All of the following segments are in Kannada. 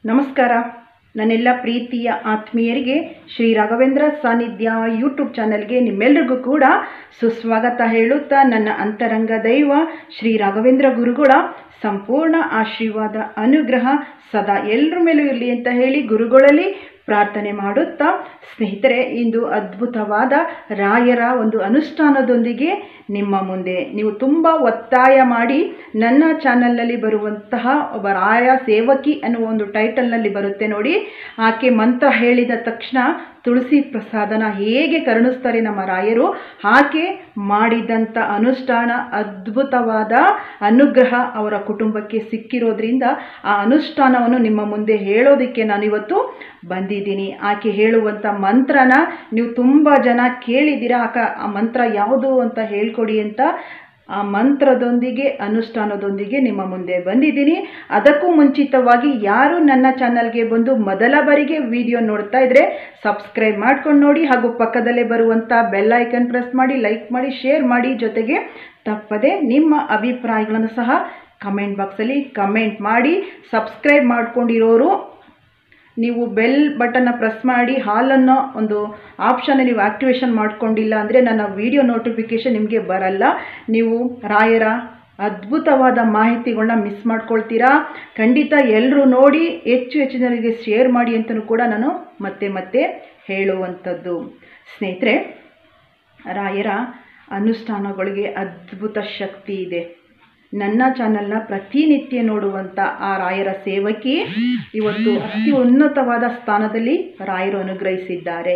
ನಮಸ್ಕಾರ ನನ್ನೆಲ್ಲ ಪ್ರೀತಿಯ ಆತ್ಮೀಯರಿಗೆ ಶ್ರೀ ರಾಘವೇಂದ್ರ ಸಾನ್ನಿಧ್ಯ ಯೂಟ್ಯೂಬ್ ಚಾನೆಲ್ಗೆ ನಿಮ್ಮೆಲ್ರಿಗೂ ಕೂಡ ಸುಸ್ವಾಗತ ಹೇಳುತ್ತಾ ನನ್ನ ಅಂತರಂಗ ದೈವ ಶ್ರೀ ರಾಘವೇಂದ್ರ ಗುರುಗಳ ಸಂಪೂರ್ಣ ಆಶೀರ್ವಾದ ಅನುಗ್ರಹ ಸದಾ ಎಲ್ಲರ ಮೇಲೂ ಇರಲಿ ಅಂತ ಹೇಳಿ ಗುರುಗಳಲ್ಲಿ ಪ್ರಾರ್ಥನೆ ಮಾಡುತ್ತಾ ಸ್ನೇಹಿತರೆ ಇಂದು ಅದ್ಭುತವಾದ ರಾಯರ ಒಂದು ಅನುಷ್ಠಾನದೊಂದಿಗೆ ನಿಮ್ಮ ಮುಂದೆ ನೀವು ತುಂಬ ಒತ್ತಾಯ ಮಾಡಿ ನನ್ನ ಚಾನಲ್ನಲ್ಲಿ ಬರುವಂತಹ ಒಬ್ಬ ರಾಯ ಸೇವಕಿ ಅನ್ನುವ ಒಂದು ಟೈಟಲ್ನಲ್ಲಿ ಬರುತ್ತೆ ನೋಡಿ ಆಕೆ ಮಂತ್ರ ಹೇಳಿದ ತಕ್ಷಣ ತುಳಸಿ ಪ್ರಸಾದನ ಹೇಗೆ ಕರುಣಿಸ್ತಾರೆ ನಮ್ಮ ರಾಯರು ಹಾಗೆ ಮಾಡಿದಂಥ ಅನುಷ್ಠಾನ ಅದ್ಭುತವಾದ ಅನುಗ್ರಹ ಅವರ ಕುಟುಂಬಕ್ಕೆ ಸಿಕ್ಕಿರೋದ್ರಿಂದ ಆ ಅನುಷ್ಠಾನವನ್ನು ನಿಮ್ಮ ಮುಂದೆ ಹೇಳೋದಕ್ಕೆ ನಾನಿವತ್ತು ಬಂದಿದ್ದೀನಿ ಆಕೆ ಹೇಳುವಂಥ ಮಂತ್ರನ ನೀವು ತುಂಬ ಜನ ಕೇಳಿದ್ದೀರಾ ಆಕ ಆ ಮಂತ್ರ ಯಾವುದು ಅಂತ ಹೇಳ್ಕೊಡಿ ಅಂತ ಆ ಮಂತ್ರದೊಂದಿಗೆ ಅನುಷ್ಠಾನದೊಂದಿಗೆ ನಿಮ್ಮ ಮುಂದೆ ಬಂದಿದ್ದೀನಿ ಅದಕ್ಕೂ ಮುಂಚಿತವಾಗಿ ಯಾರು ನನ್ನ ಚಾನಲ್ಗೆ ಬಂದು ಮೊದಲ ಬಾರಿಗೆ ವಿಡಿಯೋ ನೋಡ್ತಾ ಇದ್ರೆ ಸಬ್ಸ್ಕ್ರೈಬ್ ಮಾಡ್ಕೊಂಡು ನೋಡಿ ಹಾಗೂ ಪಕ್ಕದಲ್ಲೇ ಬರುವಂಥ ಬೆಲ್ ಐಕನ್ ಪ್ರೆಸ್ ಮಾಡಿ ಲೈಕ್ ಮಾಡಿ ಶೇರ್ ಮಾಡಿ ಜೊತೆಗೆ ತಪ್ಪದೆ ನಿಮ್ಮ ಅಭಿಪ್ರಾಯಗಳನ್ನು ಸಹ ಕಮೆಂಟ್ ಬಾಕ್ಸಲ್ಲಿ ಕಮೆಂಟ್ ಮಾಡಿ ಸಬ್ಸ್ಕ್ರೈಬ್ ಮಾಡ್ಕೊಂಡಿರೋರು ನೀವು ಬೆಲ್ ಬಟನ್ನ ಪ್ರೆಸ್ ಮಾಡಿ ಹಾಲನ್ನು ಒಂದು ಆಪ್ಷನ್ ನೀವು ಆಕ್ಟಿವೇಶನ್ ಮಾಡ್ಕೊಂಡಿಲ್ಲ ಅಂದರೆ ನನ್ನ ವಿಡಿಯೋ ನೋಟಿಫಿಕೇಷನ್ ನಿಮಗೆ ಬರಲ್ಲ ನೀವು ರಾಯರ ಅದ್ಭುತವಾದ ಮಾಹಿತಿಗಳನ್ನ ಮಿಸ್ ಮಾಡ್ಕೊಳ್ತೀರಾ ಖಂಡಿತ ಎಲ್ಲರೂ ನೋಡಿ ಹೆಚ್ಚು ಹೆಚ್ಚು ಜನರಿಗೆ ಶೇರ್ ಮಾಡಿ ಅಂತಲೂ ಕೂಡ ನಾನು ಮತ್ತೆ ಮತ್ತೆ ಹೇಳುವಂಥದ್ದು ಸ್ನೇಹಿತರೆ ರಾಯರ ಅನುಷ್ಠಾನಗಳಿಗೆ ಅದ್ಭುತ ಶಕ್ತಿ ಇದೆ ನನ್ನ ಚಾನಲ್ನ ಪ್ರತಿನಿತ್ಯ ನೋಡುವಂಥ ಆ ರಾಯರ ಸೇವಕಿ ಇವತ್ತು ಅತಿ ಉನ್ನತವಾದ ಸ್ಥಾನದಲ್ಲಿ ರಾಯರು ಅನುಗ್ರಹಿಸಿದ್ದಾರೆ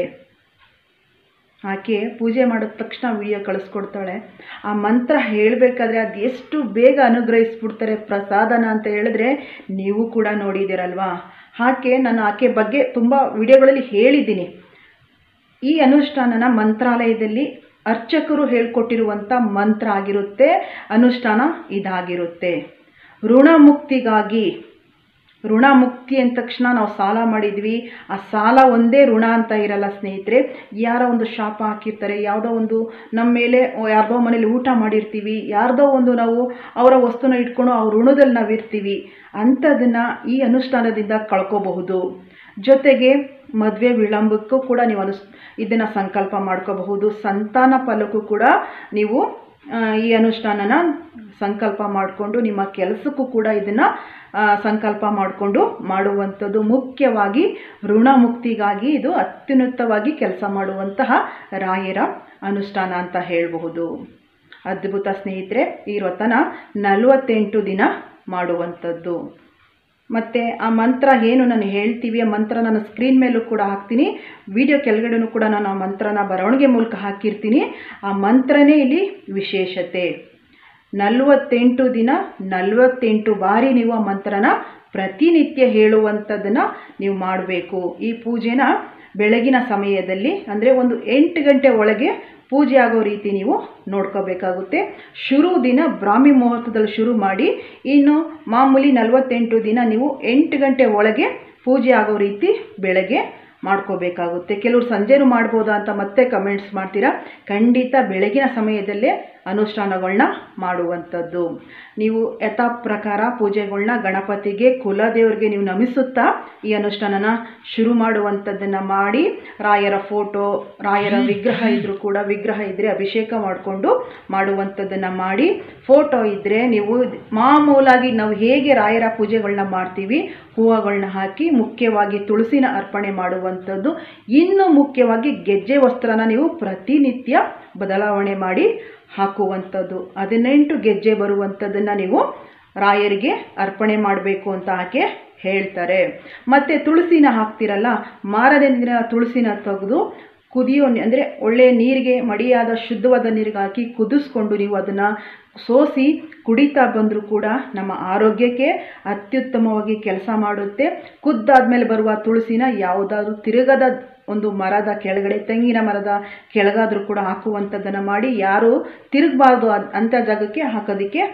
ಆಕೆ ಪೂಜೆ ಮಾಡಿದ ತಕ್ಷಣ ವಿಡಿಯೋ ಕಳಿಸ್ಕೊಡ್ತಾಳೆ ಆ ಮಂತ್ರ ಹೇಳಬೇಕಾದ್ರೆ ಅದು ಎಷ್ಟು ಬೇಗ ಅನುಗ್ರಹಿಸ್ಬಿಡ್ತಾರೆ ಪ್ರಸಾದನ ಅಂತ ಹೇಳಿದ್ರೆ ನೀವು ಕೂಡ ನೋಡಿದ್ದೀರಲ್ವಾ ಆಕೆ ನಾನು ಆಕೆ ಬಗ್ಗೆ ತುಂಬ ವಿಡಿಯೋಗಳಲ್ಲಿ ಹೇಳಿದ್ದೀನಿ ಈ ಅನುಷ್ಠಾನನ ಮಂತ್ರಾಲಯದಲ್ಲಿ ಅರ್ಚಕರು ಹೇಳ್ಕೊಟ್ಟಿರುವಂಥ ಮಂತ್ರ ಆಗಿರುತ್ತೆ ಅನುಷ್ಠಾನ ಇದಾಗಿರುತ್ತೆ ಋಣಮುಕ್ತಿಗಾಗಿ ಋಣ ಮುಕ್ತಿ ಅಂದ ತಕ್ಷಣ ನಾವು ಸಾಲ ಮಾಡಿದ್ವಿ ಆ ಸಾಲ ಒಂದೇ ಋಣ ಅಂತ ಇರಲ್ಲ ಸ್ನೇಹಿತರೆ ಯಾರೋ ಒಂದು ಶಾಪ ಹಾಕಿರ್ತಾರೆ ಯಾವುದೋ ಒಂದು ನಮ್ಮ ಮೇಲೆ ಯಾರ್ದೋ ಮನೇಲಿ ಊಟ ಮಾಡಿರ್ತೀವಿ ಯಾರ್ದೋ ಒಂದು ನಾವು ಅವರ ವಸ್ತುನ ಇಟ್ಕೊಂಡು ಅವ್ರ ಋಣದಲ್ಲಿ ನಾವು ಇರ್ತೀವಿ ಅಂಥದನ್ನು ಈ ಅನುಷ್ಠಾನದಿಂದ ಕಳ್ಕೋಬಹುದು ಜೊತೆಗೆ ಮದುವೆ ವಿಳಂಬಕ್ಕೂ ಕೂಡ ನೀವು ಅನುಸ್ ಇದನ್ನು ಸಂಕಲ್ಪ ಮಾಡ್ಕೋಬಹುದು ಸಂತಾನ ಫಲಕ್ಕೂ ಕೂಡ ನೀವು ಈ ಅನುಷ್ಠಾನನ ಸಂಕಲ್ಪ ಮಾಡಿಕೊಂಡು ನಿಮ್ಮ ಕೆಲಸಕ್ಕೂ ಕೂಡ ಇದನ್ನು ಸಂಕಲ್ಪ ಮಾಡಿಕೊಂಡು ಮಾಡುವಂಥದ್ದು ಮುಖ್ಯವಾಗಿ ಋಣಮುಕ್ತಿಗಾಗಿ ಇದು ಅತ್ಯುನ್ನತವಾಗಿ ಕೆಲಸ ಮಾಡುವಂತಹ ರಾಯರ ಅನುಷ್ಠಾನ ಅಂತ ಹೇಳಬಹುದು ಅದ್ಭುತ ಸ್ನೇಹಿತರೆ ಈ ವ್ರತನ ನಲವತ್ತೆಂಟು ದಿನ ಮಾಡುವಂಥದ್ದು ಮತ್ತು ಆ ಮಂತ್ರ ಏನು ನಾನು ಹೇಳ್ತೀವಿ ಆ ಮಂತ್ರ ನಾನು ಸ್ಕ್ರೀನ್ ಮೇಲೂ ಕೂಡ ಹಾಕ್ತೀನಿ ವಿಡಿಯೋ ಕೆಳಗಡೆನೂ ಕೂಡ ನಾನು ಆ ಮಂತ್ರನ ಬರವಣಿಗೆ ಮೂಲಕ ಹಾಕಿರ್ತೀನಿ ಆ ಮಂತ್ರನೇ ಇಲ್ಲಿ ವಿಶೇಷತೆ ನಲವತ್ತೆಂಟು ದಿನ ನಲವತ್ತೆಂಟು ಬಾರಿ ನೀವು ಆ ಮಂತ್ರನ ಪ್ರತಿನಿತ್ಯ ಹೇಳುವಂಥದ್ದನ್ನು ನೀವು ಮಾಡಬೇಕು ಈ ಪೂಜೆನ ಬೆಳಗಿನ ಸಮಯದಲ್ಲಿ ಅಂದರೆ ಒಂದು ಎಂಟು ಗಂಟೆ ಒಳಗೆ ಪೂಜೆ ಆಗೋ ರೀತಿ ನೀವು ನೋಡ್ಕೋಬೇಕಾಗುತ್ತೆ ಶುರು ದಿನ ಬ್ರಾಹ್ಮಿ ಮುಹೂರ್ತದಲ್ಲಿ ಶುರು ಮಾಡಿ ಇನ್ನು ಮಾಮೂಲಿ ನಲವತ್ತೆಂಟು ದಿನ ನೀವು ಎಂಟು ಗಂಟೆ ಒಳಗೆ ಪೂಜೆ ಆಗೋ ರೀತಿ ಬೆಳಗ್ಗೆ ಮಾಡ್ಕೋಬೇಕಾಗುತ್ತೆ ಕೆಲವರು ಸಂಜೆನೂ ಮಾಡ್ಬೋದಾ ಅಂತ ಮತ್ತೆ ಕಮೆಂಟ್ಸ್ ಮಾಡ್ತೀರಾ ಖಂಡಿತ ಬೆಳಗಿನ ಸಮಯದಲ್ಲೇ ಅನುಷ್ಠಾನಗಳನ್ನ ಮಾಡುವಂಥದ್ದು ನೀವು ಯಥಾ ಪ್ರಕಾರ ಪೂಜೆಗಳನ್ನ ಗಣಪತಿಗೆ ಕುಲದೇವರಿಗೆ ನೀವು ನಮಿಸುತ್ತಾ ಈ ಅನುಷ್ಠಾನನ ಶುರು ಮಾಡುವಂಥದ್ದನ್ನು ಮಾಡಿ ರಾಯರ ಫೋಟೋ ರಾಯರ ವಿಗ್ರಹ ಇದ್ದರೂ ಕೂಡ ವಿಗ್ರಹ ಇದ್ದರೆ ಅಭಿಷೇಕ ಮಾಡಿಕೊಂಡು ಮಾಡುವಂಥದ್ದನ್ನು ಮಾಡಿ ಫೋಟೋ ಇದ್ದರೆ ನೀವು ಮಾಮೂಲಾಗಿ ನಾವು ಹೇಗೆ ರಾಯರ ಪೂಜೆಗಳನ್ನ ಮಾಡ್ತೀವಿ ಹೂವುಗಳನ್ನ ಹಾಕಿ ಮುಖ್ಯವಾಗಿ ತುಳಸಿನ ಅರ್ಪಣೆ ಮಾಡುವಂಥದ್ದು ಇನ್ನು ಮುಖ್ಯವಾಗಿ ಗೆಜ್ಜೆ ವಸ್ತ್ರನ ನೀವು ಪ್ರತಿನಿತ್ಯ ಬದಲಾವಣೆ ಮಾಡಿ ಹಾಕುವಂಥದ್ದು ಹದಿನೆಂಟು ಗೆಜ್ಜೆ ಬರುವಂಥದ್ದನ್ನು ನೀವು ರಾಯರಿಗೆ ಅರ್ಪಣೆ ಮಾಡಬೇಕು ಅಂತ ಆಕೆ ಹೇಳ್ತಾರೆ ಮತ್ತು ತುಳಸಿನ ಹಾಕ್ತಿರಲ್ಲ ಮಾರನೇ ದಿನ ತುಳಸಿನ ತೆಗೆದು ಕುದಿಯೋ ಅಂದರೆ ಒಳ್ಳೆಯ ನೀರಿಗೆ ಮಡಿಯಾದ ಶುದ್ಧವಾದ ನೀರಿಗೆ ಹಾಕಿ ಕುದಿಸ್ಕೊಂಡು ನೀವು ಅದನ್ನು ಸೋಸಿ ಕುಡಿತಾ ಬಂದರೂ ಕೂಡ ನಮ್ಮ ಆರೋಗ್ಯಕ್ಕೆ ಅತ್ಯುತ್ತಮವಾಗಿ ಕೆಲಸ ಮಾಡುತ್ತೆ ಕುದ್ದಾದ್ಮೇಲೆ ಬರುವ ತುಳಸಿನ ಯಾವುದಾದ್ರೂ ತಿರುಗದ ಒಂದು ಮರದ ಕೆಳಗಡೆ ತೆಂಗಿನ ಮರದ ಕೆಳಗಾದರೂ ಕೂಡ ಹಾಕುವಂಥದ್ದನ್ನು ಮಾಡಿ ಯಾರು ತಿರುಗಬಾರ್ದು ಅಂಥ ಜಾಗಕ್ಕೆ ಹಾಕೋದಕ್ಕೆ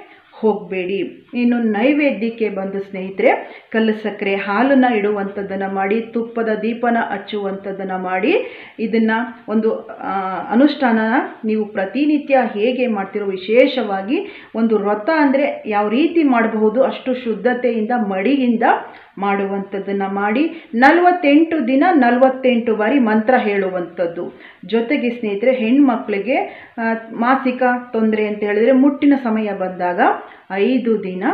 ಹೋಗಬೇಡಿ ಇನ್ನು ನೈವೇದ್ಯಕ್ಕೆ ಬಂದು ಸ್ನೇಹಿತರೆ ಕಲ್ಲು ಸಕ್ಕರೆ ಹಾಲನ್ನು ಇಡುವಂಥದ್ದನ್ನು ಮಾಡಿ ತುಪ್ಪದ ದೀಪನ ಹಚ್ಚುವಂಥದ್ದನ್ನು ಮಾಡಿ ಇದನ್ನು ಒಂದು ಆ, ಅನುಷ್ಠಾನನ ನೀವು ಪ್ರತಿನಿತ್ಯ ಹೇಗೆ ಮಾಡ್ತಿರೋ ವಿಶೇಷವಾಗಿ ಒಂದು ವ್ರತ ಅಂದರೆ ಯಾವ ರೀತಿ ಮಾಡಬಹುದು ಅಷ್ಟು ಶುದ್ಧತೆಯಿಂದ ಮಡಿಯಿಂದ ಮಾಡುವಂಥದ್ದನ್ನು ಮಾಡಿ ನಲವತ್ತೆಂಟು ದಿನ ನಲವತ್ತೆಂಟು ಬಾರಿ ಮಂತ್ರ ಹೇಳುವಂಥದ್ದು ಜೊತೆಗೆ ಸ್ನೇಹಿತರೆ ಹೆಣ್ಮಕ್ಳಿಗೆ ಆ, ಮಾಸಿಕ ತೊಂದರೆ ಅಂತ ಹೇಳಿದ್ರೆ ಮುಟ್ಟಿನ ಸಮಯ ಬಂದಾಗ ಐದು ದಿನ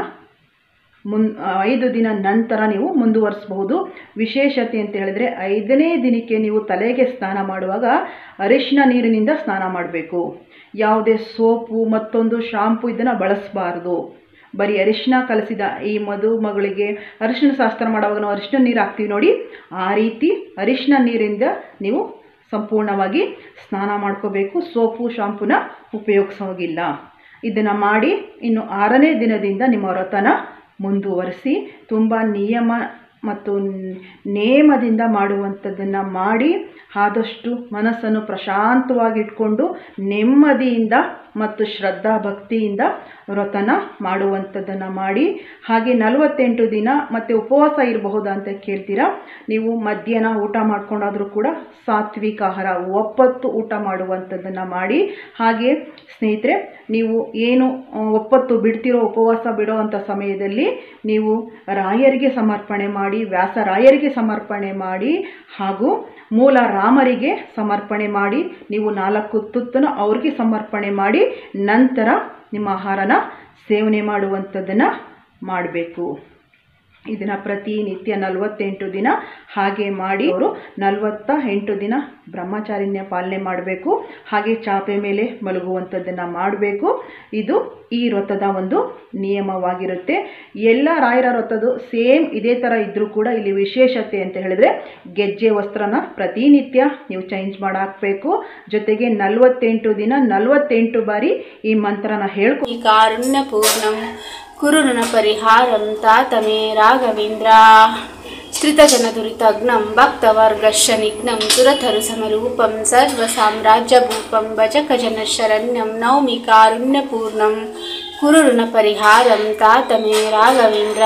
ಮುನ್ ಐದು ದಿನ ನಂತರ ನೀವು ಮುಂದುವರಿಸಬಹುದು ವಿಶೇಷತೆ ಅಂತ ಹೇಳಿದ್ರೆ ಐದನೇ ದಿನಕ್ಕೆ ನೀವು ತಲೆಗೆ ಸ್ನಾನ ಮಾಡುವಾಗ ಅರಿಶಿನ ನೀರಿನಿಂದ ಸ್ನಾನ ಮಾಡಬೇಕು ಯಾವುದೇ ಸೋಪು ಮತ್ತೊಂದು ಶಾಂಪು ಇದನ್ನು ಬಳಸಬಾರ್ದು ಬರೀ ಅರಿಶಿನ ಕಲಸಿದ ಈ ಮದುಮಗಳಿಗೆ ಅರಿಶಿನ ಶಾಸ್ತ್ರ ಮಾಡುವಾಗ ನಾವು ಅರಿಶಿನ ನೀರು ಹಾಕ್ತೀವಿ ನೋಡಿ ಆ ರೀತಿ ಅರಿಶಿನ ನೀರಿಂದ ನೀವು ಸಂಪೂರ್ಣವಾಗಿ ಸ್ನಾನ ಮಾಡ್ಕೋಬೇಕು ಸೋಪು ಶಾಂಪುನ ಉಪಯೋಗಿಸೋಗಿಲ್ಲ ಇದನ್ನು ಮಾಡಿ ಇನ್ನು ಆರನೇ ದಿನದಿಂದ ನಿಮ್ಮ ವ್ರತನ ಮುಂದುವರಿಸಿ ತುಂಬ ನಿಯಮ ಮತ್ತು ನೇಮದಿಂದ ಮಾಡುವಂಥದ್ದನ್ನು ಮಾಡಿ ಆದಷ್ಟು ಮನಸ್ಸನ್ನು ಪ್ರಶಾಂತವಾಗಿಟ್ಕೊಂಡು ನೆಮ್ಮದಿಯಿಂದ ಮತ್ತು ಶ್ರದ್ಧಾ ಭಕ್ತಿಯಿಂದ ವ್ರತನ ಮಾಡುವಂಥದ್ದನ್ನು ಮಾಡಿ ಹಾಗೆ ನಲವತ್ತೆಂಟು ದಿನ ಮತ್ತು ಉಪವಾಸ ಇರಬಹುದಾ ಅಂತ ಕೇಳ್ತೀರಾ ನೀವು ಮಧ್ಯಾಹ್ನ ಊಟ ಮಾಡ್ಕೊಂಡಾದರೂ ಕೂಡ ಸಾತ್ವಿಕ ಆಹಾರ ಒಪ್ಪತ್ತು ಊಟ ಮಾಡುವಂಥದ್ದನ್ನು ಮಾಡಿ ಹಾಗೆ ಸ್ನೇಹಿತರೆ ನೀವು ಏನು ಆ, ಒಪ್ಪತ್ತು ಬಿಡ್ತಿರೋ ಉಪವಾಸ ಬಿಡೋ ಅಂಥ ಸಮಯದಲ್ಲಿ ನೀವು ರಾಯರಿಗೆ ಸಮರ್ಪಣೆ ಮಾಡಿ ವ್ಯಾಸರಾಯರಿಗೆ ಸಮರ್ಪಣೆ ಮಾಡಿ ಹಾಗೂ ಮೂಲ ರಾಮರಿಗೆ ಸಮರ್ಪಣೆ ಮಾಡಿ ನೀವು ನಾಲ್ಕು ತುತ್ತನ್ನು ಅವ್ರಿಗೆ ಸಮರ್ಪಣೆ ಮಾಡಿ ನಂತರ ನಿಮ್ಮ ಆಹಾರನ ಸೇವನೆ ಮಾಡುವಂಥದ್ದನ್ನು ಮಾಡಬೇಕು ಇದನ್ನು ಪ್ರತಿನಿತ್ಯ ನಲವತ್ತೆಂಟು ದಿನ ಹಾಗೆ ಮಾಡಿ ಅವರು ನಲವತ್ತ ಎಂಟು ದಿನ ಬ್ರಹ್ಮಚಾರಿಣ್ಯ ಪಾಲನೆ ಮಾಡಬೇಕು ಹಾಗೆ ಚಾಪೆ ಮೇಲೆ ಮಲಗುವಂಥದ್ದನ್ನು ಮಾಡಬೇಕು ಇದು ಈ ವ್ರತದ ಒಂದು ನಿಯಮವಾಗಿರುತ್ತೆ ಎಲ್ಲ ರಾಯರ ವ್ರತದ್ದು ಸೇಮ್ ಇದೇ ಥರ ಇದ್ದರೂ ಕೂಡ ಇಲ್ಲಿ ವಿಶೇಷತೆ ಅಂತ ಹೇಳಿದ್ರೆ ಗೆಜ್ಜೆ ವಸ್ತ್ರನ ಪ್ರತಿನಿತ್ಯ ನೀವು ಚೇಂಜ್ ಮಾಡಾಕಬೇಕು ಜೊತೆಗೆ ನಲವತ್ತೆಂಟು ದಿನ ನಲವತ್ತೆಂಟು ಬಾರಿ ಈ ಮಂತ್ರನ ಹೇಳ್ಕೊ कारुण्यपूर्णं कुरु ऋणपरिहारं तात मे राघवेन्द्र स्त्रितजनदुरितघ्नं भक्तवर्गशनिघ्नं सुरथरुसमरूपं सर्वसाम्राज्यभूपं भजकजनशरण्यं नौमि कारुण्यपूर्णं कुरु ऋणपरिहारं तात मे राघवेन्द्र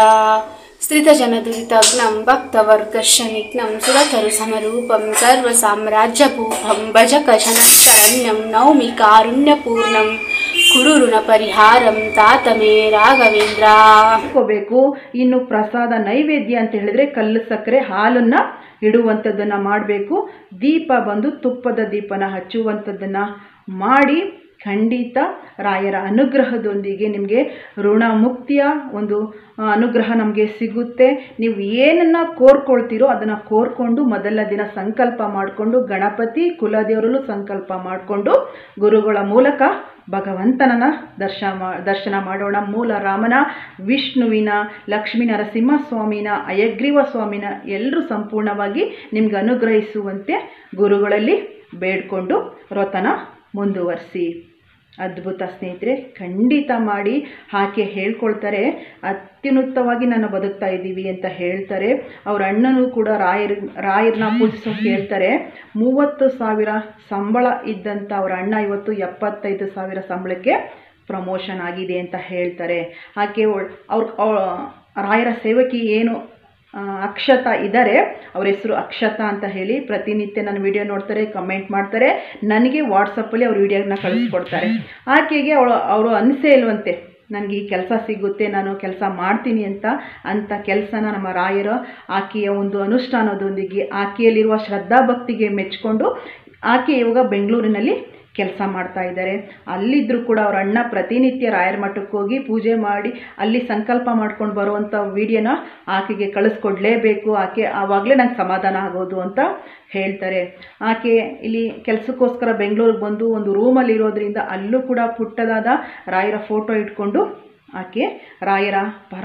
स्त्रितजनदुरितघ्नं भक्तवर्गशनिघ्नं सुरथरुसमरूपं सर्वसाम्राज्यभूपं भजकजनशरण्यं नौमि कारुण्यपूर्णं ಕುರು ಋಣ ಪರಿಹಾರಂ ತಾತ ಮೇ ರಾಘವೇಂದ್ರ ಹಾಕೋಬೇಕು ಇನ್ನು ಪ್ರಸಾದ ನೈವೇದ್ಯ ಅಂತ ಹೇಳಿದ್ರೆ ಕಲ್ಲು ಸಕ್ಕರೆ ಹಾಲನ್ನು ಇಡುವಂಥದ್ದನ್ನು ಮಾಡಬೇಕು ದೀಪ ಬಂದು ತುಪ್ಪದ ದೀಪನ ಹಚ್ಚುವಂಥದ್ದನ್ನು ಮಾಡಿ ಖಂಡಿತ ರಾಯರ ಅನುಗ್ರಹದೊಂದಿಗೆ ನಿಮಗೆ ಋಣ ಮುಕ್ತಿಯ ಒಂದು ಆ, ಅನುಗ್ರಹ ನಮಗೆ ಸಿಗುತ್ತೆ ನೀವು ಏನನ್ನು ಕೋರ್ಕೊಳ್ತೀರೋ ಅದನ್ನು ಕೋರ್ಕೊಂಡು ಮೊದಲ ದಿನ ಸಂಕಲ್ಪ ಮಾಡಿಕೊಂಡು ಗಣಪತಿ ಕುಲದೇವರಲ್ಲೂ ಸಂಕಲ್ಪ ಮಾಡಿಕೊಂಡು ಗುರುಗಳ ಮೂಲಕ ಭಗವಂತನನ್ನ ದರ್ಶನ ಮಾ ದರ್ಶನ ಮಾಡೋಣ ಮೂಲ ರಾಮನ ವಿಷ್ಣುವಿನ ಲಕ್ಷ್ಮೀ ನರಸಿಂಹಸ್ವಾಮಿನ ಅಯಗ್ರೀವ ಸ್ವಾಮಿನ ಎಲ್ಲರೂ ಸಂಪೂರ್ಣವಾಗಿ ನಿಮ್ಗೆ ಅನುಗ್ರಹಿಸುವಂತೆ ಗುರುಗಳಲ್ಲಿ ಬೇಡ್ಕೊಂಡು ವ್ರತನ ಮುಂದುವರಿಸಿ ಅದ್ಭುತ ಸ್ನೇಹಿತರೆ ಖಂಡಿತ ಮಾಡಿ ಆಕೆ ಹೇಳ್ಕೊಳ್ತಾರೆ ಅತ್ಯುನ್ನತವಾಗಿ ನಾನು ಬದುಕ್ತಾ ಇದ್ದೀವಿ ಅಂತ ಹೇಳ್ತಾರೆ ಅವ್ರ ಅಣ್ಣನೂ ಕೂಡ ರಾಯರ್ ರಾಯರನ್ನ ಪೂಜಿಸೋಕೆ ಹೇಳ್ತಾರೆ ಮೂವತ್ತು ಸಾವಿರ ಸಂಬಳ ಇದ್ದಂಥ ಅವ್ರ ಅಣ್ಣ ಇವತ್ತು ಎಪ್ಪತ್ತೈದು ಸಾವಿರ ಸಂಬಳಕ್ಕೆ ಪ್ರಮೋಷನ್ ಆಗಿದೆ ಅಂತ ಹೇಳ್ತಾರೆ ಆಕೆ ಒಳ್- ಅವ್ರ ಅವ್ರ- ರಾಯರ ಸೇವಕಿ ಏನು ಆ, ಅಕ್ಷತಾ ಇದ್ದಾರೆ ಅವ್ರ ಹೆಸರು ಅಕ್ಷತಾ ಅಂತ ಹೇಳಿ ಪ್ರತಿನಿತ್ಯ ನನ್ನ ವಿಡಿಯೋ ನೋಡ್ತಾರೆ ಕಮೆಂಟ್ ಮಾಡ್ತಾರೆ ನನಗೆ ವಾಟ್ಸಪ್ಪಲ್ಲಿ ಅವ್ರ ವಿಡಿಯೋನ ಕಳಿಸ್ಕೊಡ್ತಾರೆ ಆಕೆಗೆ ಅವಳು ಅವರು ಅನಿಸೇ ಇಲ್ವಂತೆ ನನಗೆ ಈ ಕೆಲಸ ಸಿಗುತ್ತೆ ನಾನು ಕೆಲಸ ಮಾಡ್ತೀನಿ ಅಂತ ಅಂಥ ಕೆಲಸನ ನಮ್ಮ ರಾಯರು ಆಕೆಯ ಒಂದು ಅನುಷ್ಠಾನದೊಂದಿಗೆ ಆಕೆಯಲ್ಲಿರುವ ಶ್ರದ್ಧಾಭಕ್ತಿಗೆ ಮೆಚ್ಕೊಂಡು ಆಕೆ ಇವಾಗ ಬೆಂಗಳೂರಿನಲ್ಲಿ ಕೆಲಸ ಮಾಡ್ತಾ ಇದ್ದಾರೆ ಅಲ್ಲಿದ್ದರೂ ಕೂಡ ಅವ್ರ ಅಣ್ಣ ಪ್ರತಿನಿತ್ಯ ರಾಯರ ಮಠಕ್ಕೆ ಹೋಗಿ ಪೂಜೆ ಮಾಡಿ ಅಲ್ಲಿ ಸಂಕಲ್ಪ ಮಾಡ್ಕೊಂಡು ಬರುವಂಥ ವಿಡಿಯೋನ ಆಕೆಗೆ ಕಳಿಸ್ಕೊಡ್ಲೇಬೇಕು ಆಕೆ ಆವಾಗಲೇ ನಂಗೆ ಸಮಾಧಾನ ಆಗೋದು ಅಂತ ಹೇಳ್ತಾರೆ ಆಕೆ ಇಲ್ಲಿ ಕೆಲಸಕ್ಕೋಸ್ಕರ ಬೆಂಗಳೂರಿಗೆ ಬಂದು ಒಂದು ರೂಮಲ್ಲಿ ಇರೋದ್ರಿಂದ ಅಲ್ಲೂ ಕೂಡ ಪುಟ್ಟದಾದ ರಾಯರ ಫೋಟೋ ಇಟ್ಕೊಂಡು ಆಕೆ ರಾಯರ ಪರಮ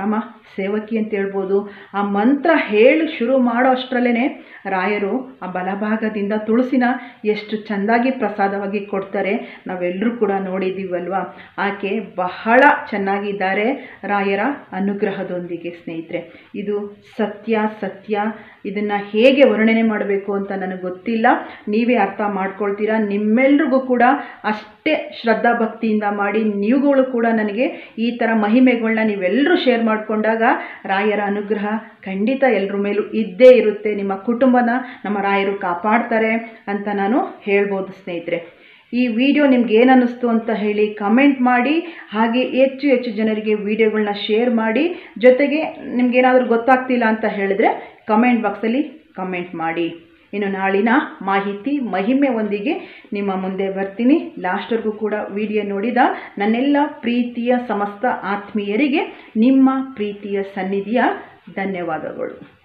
ಸೇವಕಿ ಅಂತ ಹೇಳ್ಬೋದು ಆ ಮಂತ್ರ ಹೇಳಿ ಶುರು ಮಾಡೋ ಅಷ್ಟರಲ್ಲೇ ರಾಯರು ಆ ಬಲಭಾಗದಿಂದ ತುಳಸಿನ ಎಷ್ಟು ಚೆಂದಾಗಿ ಪ್ರಸಾದವಾಗಿ ಕೊಡ್ತಾರೆ ನಾವೆಲ್ಲರೂ ಕೂಡ ನೋಡಿದ್ದೀವಲ್ವಾ ಆಕೆ ಬಹಳ ಚೆನ್ನಾಗಿದ್ದಾರೆ ರಾಯರ ಅನುಗ್ರಹದೊಂದಿಗೆ ಸ್ನೇಹಿತರೆ ಇದು ಸತ್ಯ ಸತ್ಯ ಇದನ್ನು ಹೇಗೆ ವರ್ಣನೆ ಮಾಡಬೇಕು ಅಂತ ನನಗೆ ಗೊತ್ತಿಲ್ಲ ನೀವೇ ಅರ್ಥ ಮಾಡ್ಕೊಳ್ತೀರಾ ನಿಮ್ಮೆಲ್ರಿಗೂ ಕೂಡ ಅಷ್ಟೇ ಶ್ರದ್ಧಾ ಭಕ್ತಿಯಿಂದ ಮಾಡಿ ನೀವುಗಳು ಕೂಡ ನನಗೆ ಈ ಥರ ಮಹಿಮೆಗಳನ್ನ ನೀವೆಲ್ಲರೂ ಶೇರ್ ಮಾಡಿಕೊಂಡಾಗ ರಾಯರ ಅನುಗ್ರಹ ಖಂಡಿತ ಎಲ್ಲರ ಮೇಲೂ ಇದ್ದೇ ಇರುತ್ತೆ ನಿಮ್ಮ ಕುಟುಂಬನ ನಮ್ಮ ರಾಯರು ಕಾಪಾಡ್ತಾರೆ ಅಂತ ನಾನು ಹೇಳ್ಬೋದು ಸ್ನೇಹಿತರೆ ಈ ವಿಡಿಯೋ ನಿಮ್ಗೆ ಏನು ಅನ್ನಿಸ್ತು ಅಂತ ಹೇಳಿ ಕಮೆಂಟ್ ಮಾಡಿ ಹಾಗೆ ಹೆಚ್ಚು ಹೆಚ್ಚು ಜನರಿಗೆ ವಿಡಿಯೋಗಳನ್ನ ಶೇರ್ ಮಾಡಿ ಜೊತೆಗೆ ನಿಮ್ಗೇನಾದರೂ ಗೊತ್ತಾಗ್ತಿಲ್ಲ ಅಂತ ಹೇಳಿದ್ರೆ ಕಮೆಂಟ್ ಬಾಕ್ಸಲ್ಲಿ ಕಮೆಂಟ್ ಮಾಡಿ ಇನ್ನು ನಾಳಿನ ಮಾಹಿತಿ ಮಹಿಮೆ ಒಂದಿಗೆ ನಿಮ್ಮ ಮುಂದೆ ಬರ್ತೀನಿ ಲಾಸ್ಟ್ವರೆಗೂ ಕೂಡ ವಿಡಿಯೋ ನೋಡಿದ ನನ್ನೆಲ್ಲ ಪ್ರೀತಿಯ ಸಮಸ್ತ ಆತ್ಮೀಯರಿಗೆ ನಿಮ್ಮ ಪ್ರೀತಿಯ ಸನ್ನಿಧಿಯ ಧನ್ಯವಾದಗಳು